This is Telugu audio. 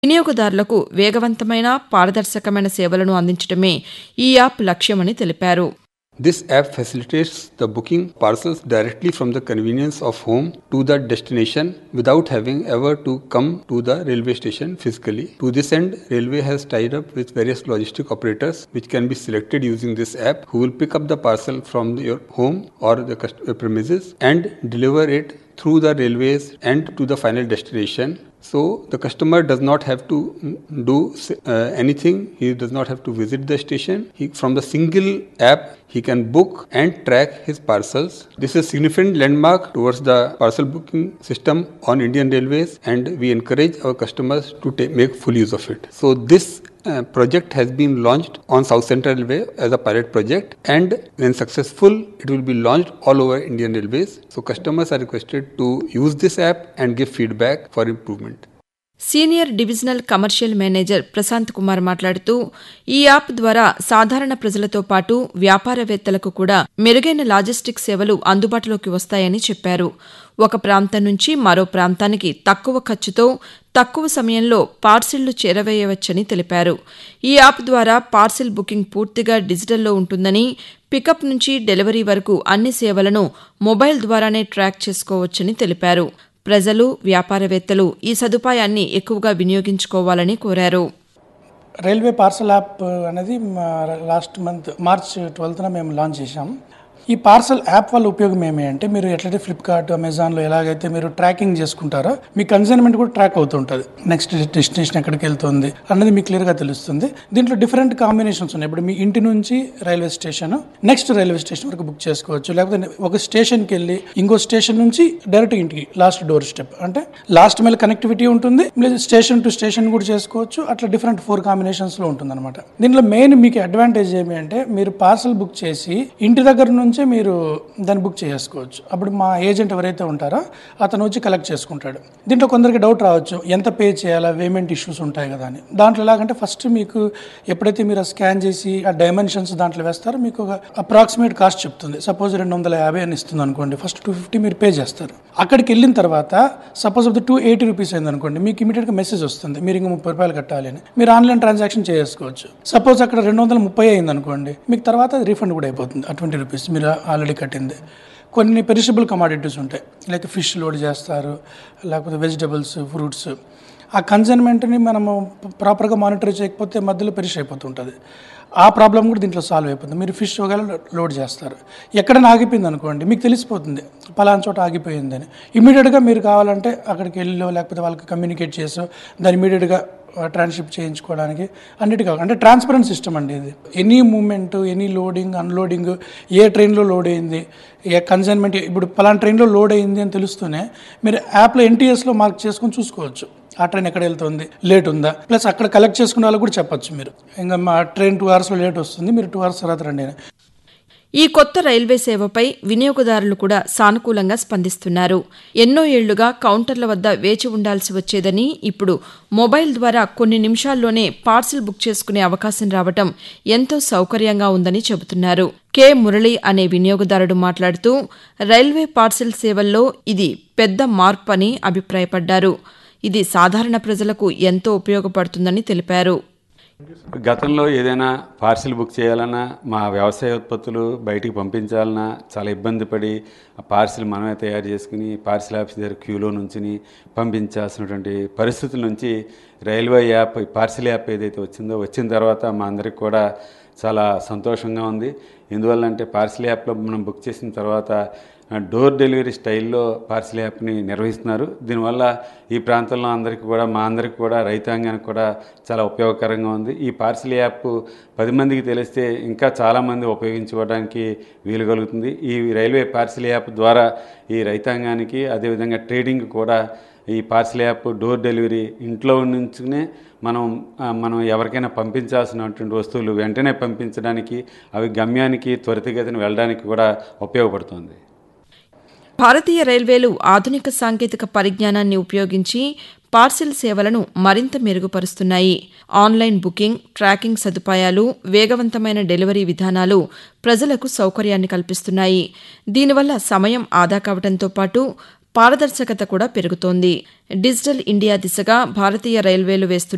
వినియోగదారులకు వేగవంతమైన పారదర్శకమైన సేవలను అందించడమే ఈ యాప్ లక్ష్యమని తెలిపారు This app facilitates the booking parcels directly from the convenience of home to the destination without having ever to come to the railway station physically. To this end, railway has tied up with various logistic operators which can be selected using this app who will pick up the parcel from your home or the cust- uh, premises and deliver it through the railways and to the final destination so the customer does not have to mm, do uh, anything. He does not have to visit the station. He, from the single app, he can book and track his parcels. This is a significant landmark towards the parcel booking system on Indian Railways, and we encourage our customers to ta- make full use of it. So this uh, project has been launched on South Central Railway as a pilot project, and when successful, it will be launched all over Indian Railways. So customers are requested to use this app and give feedback for improvement. Senior divisional commercial manager Prashant Kumar మాట్లాడుతూ ఈ యాప్ ద్వారా సాధారణ ప్రజలతో పాటు వ్యాపారవేత్తలకు కూడా మెరుగైన లాజిస్టిక్ సేవలు అందుబాటులోకి వస్తాయని చెప్పారు ఒక ప్రాంతం నుంచి మరో ప్రాంతానికి తక్కువ ఖర్చుతో తక్కువ సమయంలో పార్సిళ్లు చేరవేయవచ్చని తెలిపారు ఈ యాప్ ద్వారా పార్సిల్ బుకింగ్ పూర్తిగా డిజిటల్లో ఉంటుందని పికప్ నుంచి డెలివరీ వరకు అన్ని సేవలను మొబైల్ ద్వారానే ట్రాక్ చేసుకోవచ్చని తెలిపారు ప్రజలు వ్యాపారవేత్తలు ఈ సదుపాయాన్ని ఎక్కువగా వినియోగించుకోవాలని కోరారు రైల్వే పార్సల్ యాప్ అనేది లాస్ట్ మంత్ మార్చ్ ట్వెల్త్న మేము లాంచ్ చేశాం ఈ పార్సల్ యాప్ వల్ల ఉపయోగం ఏమి అంటే మీరు ఎట్లయితే ఫ్లిప్కార్ట్ అమెజాన్లో ఎలాగైతే మీరు ట్రాకింగ్ చేసుకుంటారో మీ కన్సైన్మెంట్ కూడా ట్రాక్ అవుతుంటుంది నెక్స్ట్ డెస్టినేషన్ ఎక్కడికి వెళ్తుంది అన్నది మీకు క్లియర్గా తెలుస్తుంది దీంట్లో డిఫరెంట్ కాంబినేషన్స్ ఉన్నాయి ఇప్పుడు మీ ఇంటి నుంచి railway station next railway station వరకు బుక్ చేసుకోవచ్చు లేకపోతే ఒక స్టేషన్కి వెళ్ళి ఇంకో స్టేషన్ నుంచి డైరెక్ట్ ఇంటికి లాస్ట్ డోర్ స్టెప్ అంటే లాస్ట్ మైల్ కనెక్టివిటీ ఉంటుంది లేదు స్టేషన్ టు స్టేషన్ కూడా చేసుకోవచ్చు అట్లా డిఫరెంట్ ఫోర్ కాంబినేషన్స్లో ఉంటుంది అనమాట దీంట్లో మెయిన్ మీకు అడ్వాంటేజ్ ఏమి అంటే మీరు పార్సల్ బుక్ చేసి ఇంటి దగ్గర నుంచే మీరు దాన్ని బుక్ చేసుకోవచ్చు అప్పుడు మా ఏజెంట్ ఎవరైతే ఉంటారో అతను వచ్చి కలెక్ట్ చేసుకుంటాడు దీంట్లో కొందరికి డౌట్ రావచ్చు ఎంత పే చేయాలా పేమెంట్ ఇష్యూస్ ఉంటాయి కదా అని దాంట్లో ఎలాగంటే ఫస్ట్ మీకు ఎప్పుడైతే మీరు స్కాన్ చేసి ఆ డైమెన్షన్స్ దాంట్లో వేస్తారో మీకు ఒక అప్రాక్సిమేట్ కాస్ట్ చెప్తుంది సపోజ్ రెండు వందల యాభై అని ఇస్తుంది అనుకోండి ఫస్ట్ టూ ఫిఫ్టీ మీరు పే చేస్తారు అక్కడికి వెళ్ళిన తర్వాత సపోజ్ అది టూ ఎయిటీ రూపీస్ అయింది అనుకోండి మీకు ఇమీడియట్గా మెసేజ్ వస్తుంది మీరు ఇంకా ముప్పై రూపాయలు కట్టాలి అని మీరు ఆన్లైన్ ట్రాన్సాక్షన్ చేసుకోవచ్చు సపోజ్ అక్కడ రెండు వందల ముప్పై అయింది అనుకోండి మీకు తర్వాత అది రీఫండ్ కూడా అయిపోతుంది ఆ ట్వంటీ రూపీస్ మీరు ఆల్రెడీ కట్టింది కొన్ని పెరిషబుల్ కమాడిటీస్ ఉంటాయి లైక్ ఫిష్ లోడ్ చేస్తారు లేకపోతే వెజిటబుల్స్ ఫ్రూట్స్ ఆ కన్సైన్మెంట్ని మనము ప్రాపర్గా మానిటర్ చేయకపోతే మధ్యలో పెరిష్ అయిపోతుంటుంది ఆ ప్రాబ్లం కూడా దీంట్లో సాల్వ్ అయిపోతుంది మీరు ఫిష్ ఒకవేళ లోడ్ చేస్తారు ఎక్కడైనా ఆగిపోయింది అనుకోండి మీకు తెలిసిపోతుంది పలానా చోట ఆగిపోయిందని ఇమీడియట్గా మీరు కావాలంటే అక్కడికి వెళ్ళో లేకపోతే వాళ్ళకి కమ్యూనికేట్ చేసో దాన్ని ఇమీడియట్గా ట్రాన్స్షిప్ చేయించుకోవడానికి అన్నిటి కావాలి అంటే ట్రాన్స్పరెంట్ సిస్టమ్ అండి ఇది any moment any loading unloading ఏ ట్రైన్లో లోడ్ అయింది ఏ కన్సైన్మెంట్ ఇప్పుడు పలానా ట్రైన్లో లోడ్ అయింది అని తెలుస్తూనే మీరు యాప్లో ఎన్టీఎస్లో మార్క్ చేసుకొని చూసుకోవచ్చు ఆ ట్రైన్ ఎక్కడ వెళ్తుంది లేట్ ఉందా ప్లస్ అక్కడ కలెక్ట్ చేసుకునే వాళ్ళకి కూడా చెప్పొచ్చు మీరు ఇంకా మా ట్రైన్ టూ అవర్స్లో లేట్ వస్తుంది మీరు టూ అవర్స్ తర్వాత రండి అని ఈ కొత్త రైల్వే సేవపై వినియోగదారులు కూడా సానుకూలంగా స్పందిస్తున్నారు ఎన్నో ఏళ్లుగా కౌంటర్ల వద్ద వేచి ఉండాల్సి వచ్చేదని ఇప్పుడు మొబైల్ ద్వారా కొన్ని నిమిషాల్లోనే పార్సిల్ బుక్ చేసుకునే అవకాశం రావటం ఎంతో సౌకర్యంగా ఉందని చెబుతున్నారు కె మురళి అనే వినియోగదారుడు మాట్లాడుతూ రైల్వే పార్సిల్ సేవల్లో ఇది పెద్ద మార్పు అని అభిప్రాయపడ్డారు ఇది సాధారణ ప్రజలకు ఎంతో ఉపయోగపడుతుందని తెలిపారు గతంలో ఏదైనా పార్సిల్ బుక్ చేయాలన్నా మా వ్యవసాయ ఉత్పత్తులు బయటికి పంపించాలన్నా చాలా ఇబ్బంది పడి ఆ పార్సిల్ మనమే తయారు చేసుకుని పార్సిల్ ఆఫీస్ దగ్గర క్యూలో నుంచుని పంపించాల్సినటువంటి పరిస్థితుల నుంచి రైల్వే యాప్ పార్సిల్ యాప్ ఏదైతే వచ్చిందో వచ్చిన తర్వాత మా అందరికి కూడా చాలా సంతోషంగా ఉంది ఎందువల్లంటే పార్సిల్ యాప్లో మనం బుక్ చేసిన తర్వాత డోర్ డెలివరీ స్టైల్లో పార్సిల్ యాప్ని నిర్వహిస్తున్నారు దీనివల్ల ఈ ప్రాంతంలో అందరికీ కూడా మా అందరికి కూడా రైతాంగానికి కూడా చాలా ఉపయోగకరంగా ఉంది ఈ పార్సిల్ యాప్ పది మందికి తెలిస్తే ఇంకా చాలామంది ఉపయోగించుకోవడానికి వీలు కలుగుతుంది ఈ రైల్వే పార్సిల్ యాప్ ద్వారా ఈ రైతాంగానికి అదేవిధంగా ట్రేడింగ్ కూడా ఈ పార్సిల్ యాప్ డోర్ డెలివరీ ఇంట్లో నుంచునే మనం మనం ఎవరికైనా పంపించాల్సినటువంటి వస్తువులు వెంటనే పంపించడానికి అవి గమ్యానికి త్వరితగతిన వెళ్ళడానికి కూడా ఉపయోగపడుతుంది భారతీయ రైల్వేలు ఆధునిక సాంకేతిక పరిజ్ఞానాన్ని ఉపయోగించి పార్సిల్ సేవలను మరింత మెరుగుపరుస్తున్నాయి ఆన్లైన్ బుకింగ్ ట్రాకింగ్ సదుపాయాలు వేగవంతమైన డెలివరీ విధానాలు ప్రజలకు సౌకర్యాన్ని కల్పిస్తున్నాయి దీనివల్ల సమయం ఆదా కావడంతో పాటు పారదర్శకత కూడా పెరుగుతోంది డిజిటల్ ఇండియా దిశగా భారతీయ రైల్వేలు వేస్తున్న